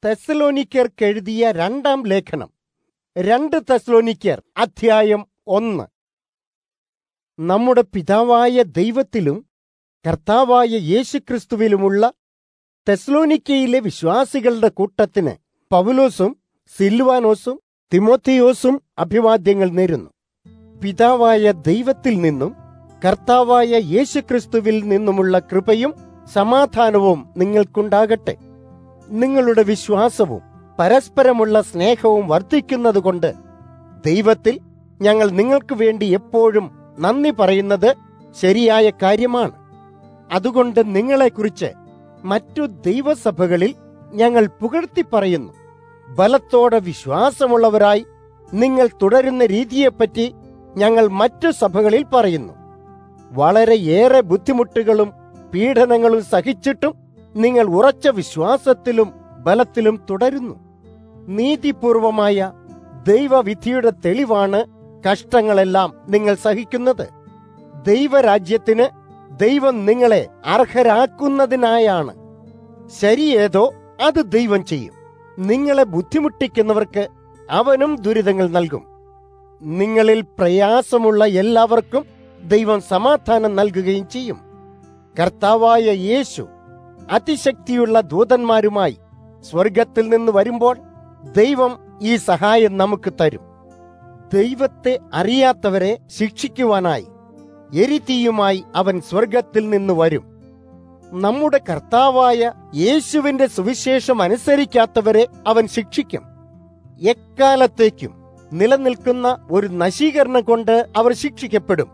തെസലോനിക്കർക്കെഴുതിയ രണ്ടാം ലേഖനം രണ്ട് തെസലോനിക്കർ അധ്യായം ഒന്ന് നമ്മുടെ പിതാവായ ദൈവത്തിലും കർത്താവായ യേശുക്രിസ്തുവിലുമുള്ള തെസ്ലോനിക്കയിലെ വിശ്വാസികളുടെ കൂട്ടത്തിന് പൗലോസും സിൽവാനോസും തിമോത്തിയോസും അഭിവാദ്യങ്ങൾ നേരുന്നു പിതാവായ ദൈവത്തിൽ നിന്നും കർത്താവായ യേശുക്രിസ്തുവിൽ നിന്നുമുള്ള കൃപയും സമാധാനവും നിങ്ങൾക്കുണ്ടാകട്ടെ നിങ്ങളുടെ വിശ്വാസവും പരസ്പരമുള്ള സ്നേഹവും വർദ്ധിക്കുന്നതുകൊണ്ട് ദൈവത്തിൽ ഞങ്ങൾ നിങ്ങൾക്ക് വേണ്ടി എപ്പോഴും നന്ദി പറയുന്നത് ശരിയായ കാര്യമാണ് അതുകൊണ്ട് നിങ്ങളെക്കുറിച്ച് മറ്റു ദൈവസഭകളിൽ ഞങ്ങൾ പുകഴ്ത്തി പറയുന്നു ബലത്തോടെ വിശ്വാസമുള്ളവരായി നിങ്ങൾ തുടരുന്ന രീതിയെപ്പറ്റി ഞങ്ങൾ മറ്റു സഭകളിൽ പറയുന്നു വളരെയേറെ ബുദ്ധിമുട്ടുകളും പീഡനങ്ങളും സഹിച്ചിട്ടും നിങ്ങൾ ഉറച്ച വിശ്വാസത്തിലും ബലത്തിലും തുടരുന്നു നീതിപൂർവമായ ദൈവവിധിയുടെ തെളിവാണ് കഷ്ടങ്ങളെല്ലാം നിങ്ങൾ സഹിക്കുന്നത് ദൈവരാജ്യത്തിന് ദൈവം നിങ്ങളെ അർഹരാക്കുന്നതിനായാണ് ശരിയേതോ അത് ദൈവം ചെയ്യും നിങ്ങളെ ബുദ്ധിമുട്ടിക്കുന്നവർക്ക് അവനും ദുരിതങ്ങൾ നൽകും നിങ്ങളിൽ പ്രയാസമുള്ള എല്ലാവർക്കും ദൈവം സമാധാനം നൽകുകയും ചെയ്യും കർത്താവായ യേശു അതിശക്തിയുള്ള ദൂതന്മാരുമായി സ്വർഗത്തിൽ നിന്ന് വരുമ്പോൾ ദൈവം ഈ സഹായം നമുക്ക് തരും ദൈവത്തെ അറിയാത്തവരെ ശിക്ഷിക്കുവാനായി എരിതീയുമായി അവൻ സ്വർഗത്തിൽ നിന്ന് വരും നമ്മുടെ കർത്താവായ യേശുവിന്റെ സുവിശേഷം അനുസരിക്കാത്തവരെ അവൻ ശിക്ഷിക്കും എക്കാലത്തേക്കും നിലനിൽക്കുന്ന ഒരു നശീകരണം കൊണ്ട് അവർ ശിക്ഷിക്കപ്പെടും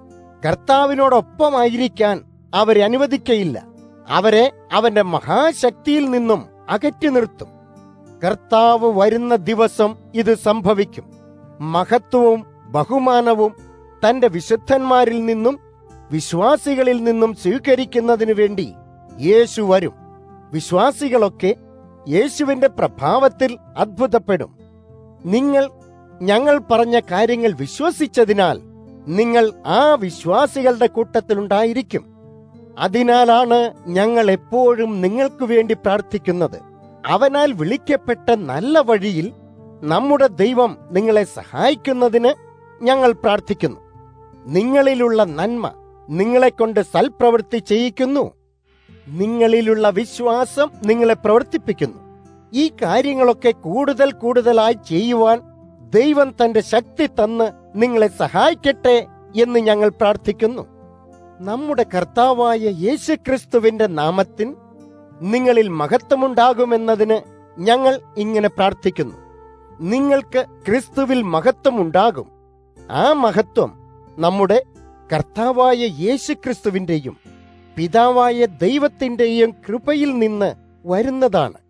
കർത്താവിനോടൊപ്പമായിരിക്കാൻ അവരെ അനുവദിക്കയില്ല അവരെ അവന്റെ മഹാശക്തിയിൽ നിന്നും അകറ്റി നിർത്തും കർത്താവ് വരുന്ന ദിവസം ഇത് സംഭവിക്കും മഹത്വവും ബഹുമാനവും തന്റെ വിശുദ്ധന്മാരിൽ നിന്നും വിശ്വാസികളിൽ നിന്നും സ്വീകരിക്കുന്നതിനു വേണ്ടി യേശു വരും വിശ്വാസികളൊക്കെ യേശുവിന്റെ പ്രഭാവത്തിൽ അത്ഭുതപ്പെടും നിങ്ങൾ ഞങ്ങൾ പറഞ്ഞ കാര്യങ്ങൾ വിശ്വസിച്ചതിനാൽ നിങ്ങൾ ആ വിശ്വാസികളുടെ കൂട്ടത്തിലുണ്ടായിരിക്കും അതിനാലാണ് ഞങ്ങൾ എപ്പോഴും നിങ്ങൾക്ക് വേണ്ടി പ്രാർത്ഥിക്കുന്നത് അവനാൽ വിളിക്കപ്പെട്ട നല്ല വഴിയിൽ നമ്മുടെ ദൈവം നിങ്ങളെ സഹായിക്കുന്നതിന് ഞങ്ങൾ പ്രാർത്ഥിക്കുന്നു നിങ്ങളിലുള്ള നന്മ നിങ്ങളെക്കൊണ്ട് സൽപ്രവൃത്തി ചെയ്യിക്കുന്നു നിങ്ങളിലുള്ള വിശ്വാസം നിങ്ങളെ പ്രവർത്തിപ്പിക്കുന്നു ഈ കാര്യങ്ങളൊക്കെ കൂടുതൽ കൂടുതലായി ചെയ്യുവാൻ ദൈവം തന്റെ ശക്തി തന്ന് നിങ്ങളെ സഹായിക്കട്ടെ എന്ന് ഞങ്ങൾ പ്രാർത്ഥിക്കുന്നു നമ്മുടെ കർത്താവായ യേശുക്രിസ്തുവിന്റെ നാമത്തിൽ നിങ്ങളിൽ മഹത്വമുണ്ടാകുമെന്നതിന് ഞങ്ങൾ ഇങ്ങനെ പ്രാർത്ഥിക്കുന്നു നിങ്ങൾക്ക് ക്രിസ്തുവിൽ മഹത്വമുണ്ടാകും ആ മഹത്വം നമ്മുടെ കർത്താവായ യേശുക്രിസ്തുവിന്റെയും പിതാവായ ദൈവത്തിന്റെയും കൃപയിൽ നിന്ന് വരുന്നതാണ്